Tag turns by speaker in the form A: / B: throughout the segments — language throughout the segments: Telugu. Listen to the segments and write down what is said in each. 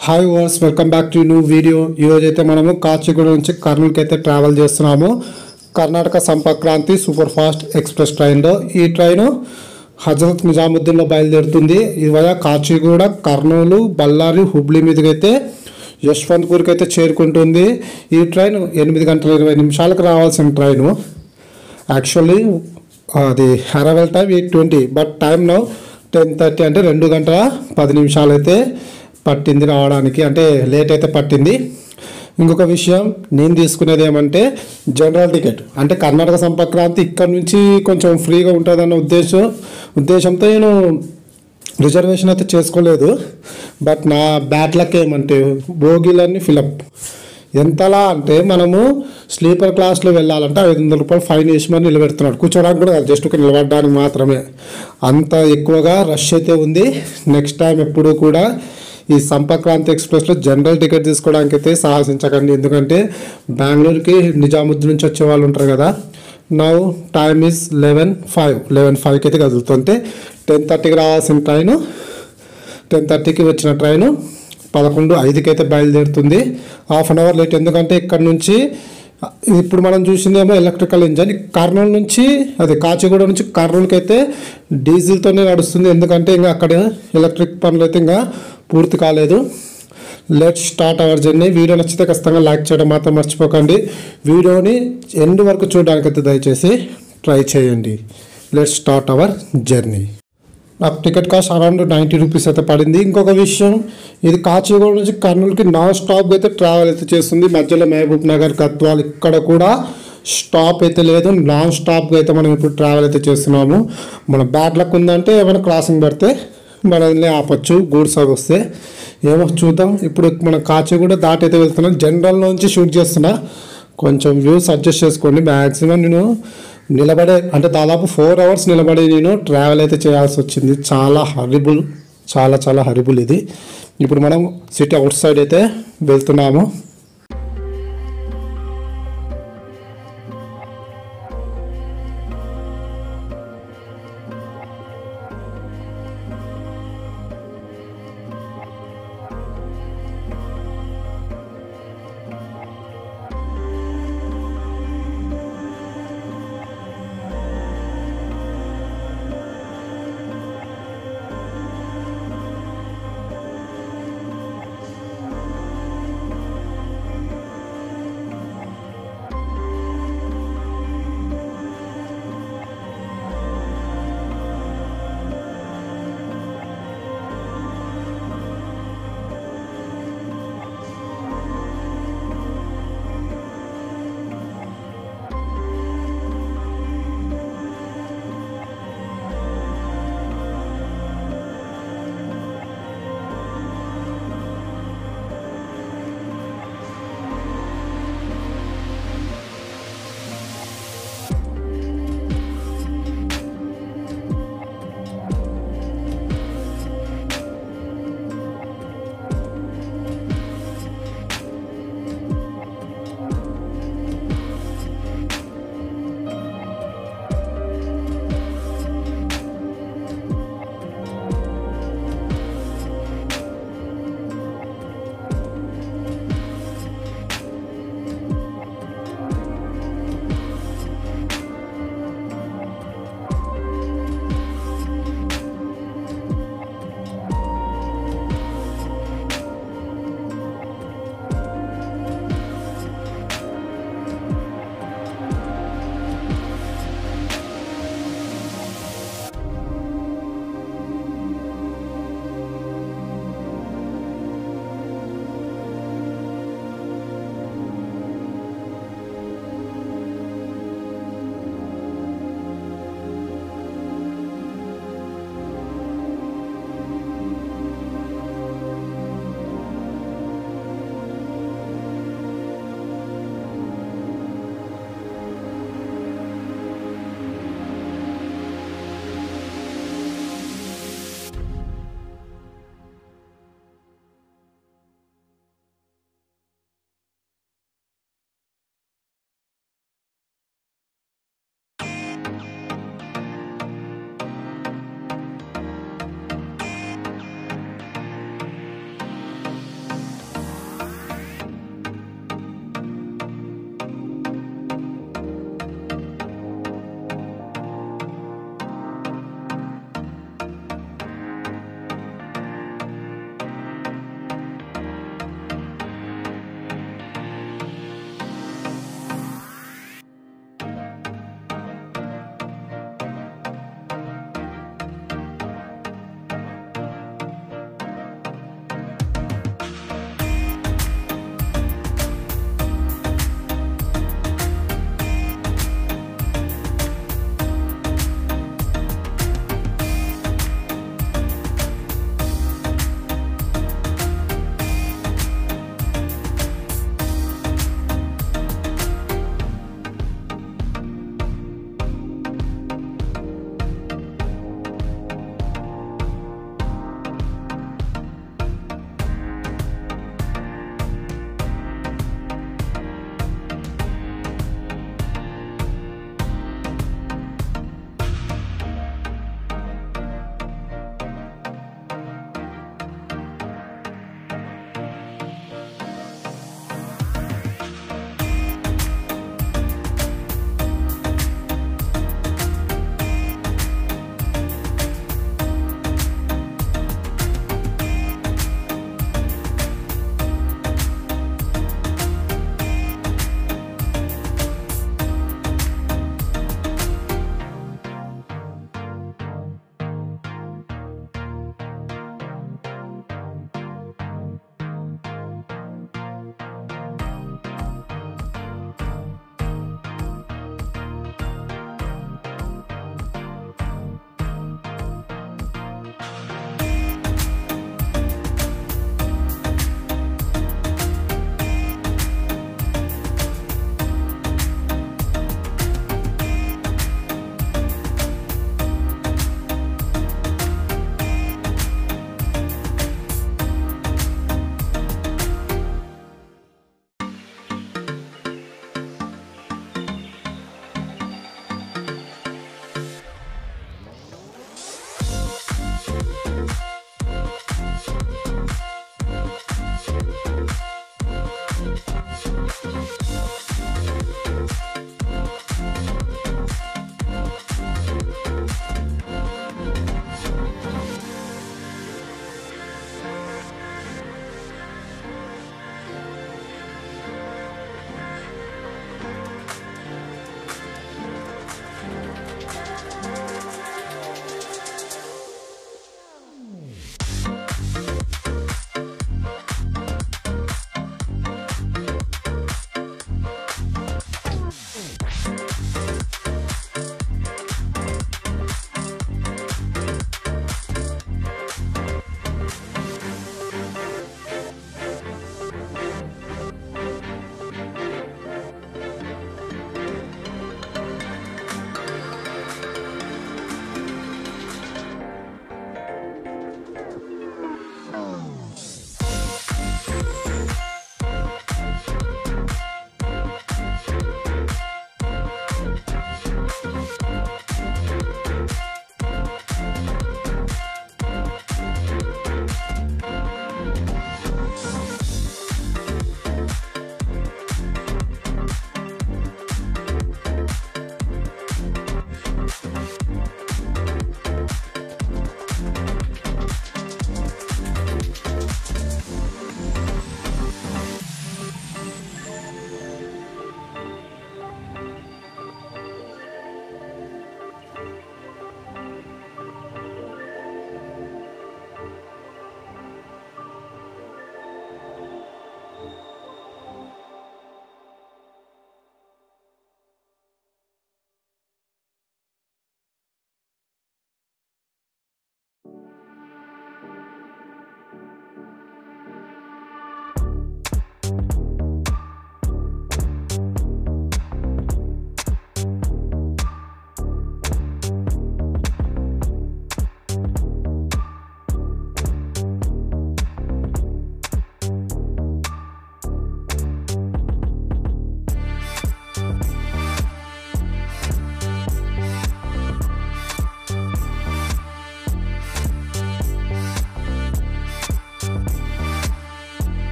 A: hi viewers welcome back to new video ఈరోజు అయితే మనము కాచిగూడ నుంచి కర్నూలుకి అయితే ట్రావెల్ చేస్తున్నాము Karnataka Sampark Kranti super fast express ట్రైన్లో ఈ ట్రైన్ హజరత్ నిజాముద్దీన్లో బయలుదేరుతుంది ఇవాళ కాచిగూడ కర్నూలు బళ్ళారి హుబ్లీ మీదుగా అయితే యశ్వంత్పూర్కి అయితే చేరుకుంటుంది ఈ ట్రైన్ ఎనిమిది గంటల ఇరవై నిమిషాలకు రావాల్సిన ట్రైను యాక్చువల్లీ అది arrival time eight twenty but time now ten thirty అంటే రెండు గంటల పది నిమిషాలు అయితే పట్టింది రావడానికి అంటే లేట్ అయితే పట్టింది ఇంకొక విషయం నేను తీసుకునేది ఏమంటే జనరల్ టికెట్ అంటే కర్ణాటక సంపర్క్రాంతి ఇక్కడ నుంచి కొంచెం ఫ్రీగా ఉంటుందన్న ఉద్దేశం ఉద్దేశంతో నేను రిజర్వేషన్ అయితే చేసుకోలేదు బట్ నా బ్యాడ్ లక్ ఏమంటే బోగీలన్నీ ఫిలప్ ఎంతలా అంటే మనము స్లీపర్ క్లాస్లో వెళ్ళాలంటే ఐదు వందల రూపాయలు ఫైన్ వేసి మరి నిలబెడుతున్నాడు కూర్చోడానికి కూడా కాదు జస్ట్ ఒక నిలబడడానికి మాత్రమే అంత ఎక్కువగా రష్ అయితే ఉంది నెక్స్ట్ టైం ఎప్పుడు కూడా ఈ సంపర్క్రాంతి ఎక్స్ప్రెస్లో జనరల్ టికెట్ తీసుకోవడానికి అయితే సాహసించకండి ఎందుకంటే బెంగళూరుకి నిజాముద్దీన్ నుంచి వచ్చే వాళ్ళు ఉంటారు కదా now time is eleven five eleven ఫైవ్కి అయితే కదులుతుంటే టెన్ థర్టీకి రావాల్సిన ట్రైను టెన్ థర్టీకి వచ్చిన ట్రైను పదకొండు ఐదుకి అయితే బయలుదేరుతుంది హాఫ్ అన్ అవర్ లేట్ ఎందుకంటే ఇక్కడ నుంచి ఇప్పుడు మనం చూసిందేమో ఎలక్ట్రికల్ ఇంజన్ కర్నూలు నుంచి అది కాచిగూడ నుంచి కర్నూలుకి అయితే డీజిల్తోనే నడుస్తుంది ఎందుకంటే ఇంకా అక్కడ ఎలక్ట్రిక్ పనులు అయితే ఇంకా పూర్తి కాలేదు let start our journey video నచ్చితే ఖచ్చితంగా లైక్ చేయడం మాత్రం మర్చిపోకండి వీడియోని ఎండ్ వరకు చూడడానికి అయితే దయచేసి ట్రై చేయండి లెట్ స్టార్ట్ అవర్ జర్నీ నాకు ticket cost around ninety rupees అయితే పడింది ఇంకొక విషయం ఇది కాచిగూడ నుంచి కర్నూలుకి నాన్ స్టాప్ అయితే ట్రావెల్ అయితే చేస్తుంది మధ్యలో మహబూబ్ నగర్ గద్వాల్ ఇక్కడ కూడా స్టాప్ అయితే లేదు నాన్ స్టాప్గా అయితే మనం ఇప్పుడు ట్రావెల్ అయితే చేస్తున్నాము మన బ్యాడ్ లక్ ఉందంటే ఏమైనా క్రాసింగ్ పెడితే మనల్ని ఆపచ్చు గూడ్స్ అవి వస్తే ఏమో చూద్దాం ఇప్పుడు మన కాచిగూడ దాటి అయితే వెళ్తున్నాం జనరల్ నుంచి షూట్ చేస్తున్నా కొంచెం వ్యూస్ అడ్జస్ట్ చేసుకోండి మ్యాక్సిమం నేను నిలబడే అంటే దాదాపు ఫోర్ అవర్స్ నిలబడి నేను ట్రావెల్ అయితే చేయాల్సి వచ్చింది చాలా హరిబుల్ చాలా చాలా హరిబుల్ ఇది ఇప్పుడు మనం సిటీ అవుట్ సైడ్ అయితే వెళ్తున్నాము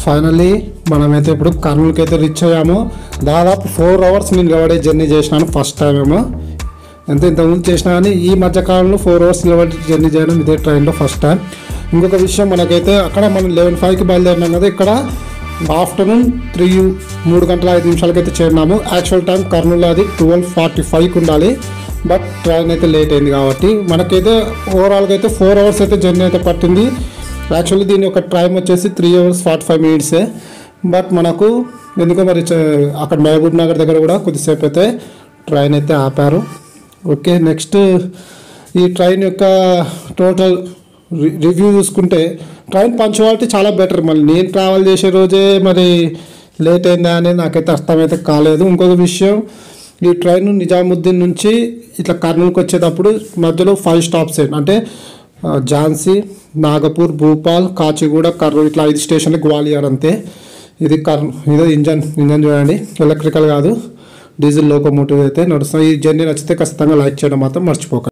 A: ఫైనల్లీ మనమైతే ఇప్పుడు కర్నూలుకి అయితే రీచ్ అయ్యాము దాదాపు ఫోర్ అవర్స్ నేను నిలబడే జర్నీ చేసినాను ఫస్ట్ టైం ఏమో ఎంత ఇంతకుముందు చేసినా కానీ ఈ మధ్య కాలంలో ఫోర్ అవర్స్ నిలబడి జర్నీ చేయడం ఇదే ట్రైన్లో ఫస్ట్ టైం ఇంకొక విషయం మనకైతే అక్కడ మనం లెవెన్ ఫైవ్కి బయలుదేరినాం కదా ఇక్కడ ఆఫ్టర్నూన్ త్రీ మూడు గంటల ఐదు నిమిషాలకైతే చేరినాము యాక్చువల్ టైం కర్నూలు అది ట్వెల్వ్ ఫార్టీ ఫైవ్కి ఉండాలి బట్ ట్రైన్ అయితే లేట్ అయింది కాబట్టి మనకైతే ఓవరాల్గా అయితే ఫోర్ అవర్స్ అయితే జర్నీ అయితే పట్టింది యాక్చువల్లీ దీని యొక్క టైం వచ్చేసి త్రీ అవర్స్ ఫార్టీ ఫైవ్ మినిట్సే బట్ మనకు ఎందుకో మరి చ- అక్కడ మహబూబ్ నగర్ దగ్గర కూడా కొద్దిసేపు అయితే ట్రైన్ అయితే ఆపారు ఓకే నెక్స్ట్ ఈ ట్రైన్ యొక్క టోటల్ రి- రివ్యూ చూసుకుంటే ట్రైన్ పంచువాలిటీ చాలా బెటర్ మళ్ళీ నేను ట్రావెల్ చేసే రోజే మరి లేట్ అయిందా అనేది నాకైతే అర్థమైతే కాలేదు ఇంకొక విషయం ఈ ట్రైన్ నిజాముద్దీన్ నుంచి ఇట్లా కర్నూలుకి వచ్చేటప్పుడు మధ్యలో ఫైవ్ స్టాప్స్ అంటే ఆ, ఝాన్సీ నాగపూర్ భూపాల్ కాచిగూడ కర్నూలు ఇట్లా ఐదు స్టేషన్లు గ్వాలియర్ అంతే ఇది కర్ ఇదో ఇంజన్ ఇంజన్ చూడండి ఎలక్ట్రికల్ కాదు డీజిల్ లోకోమోటివ్ అయితే నడుస్తుంది ఈ జర్నీ నచ్చితే ఖచ్చితంగా లైక్ చేయడం మాత్రం మర్చిపోకండి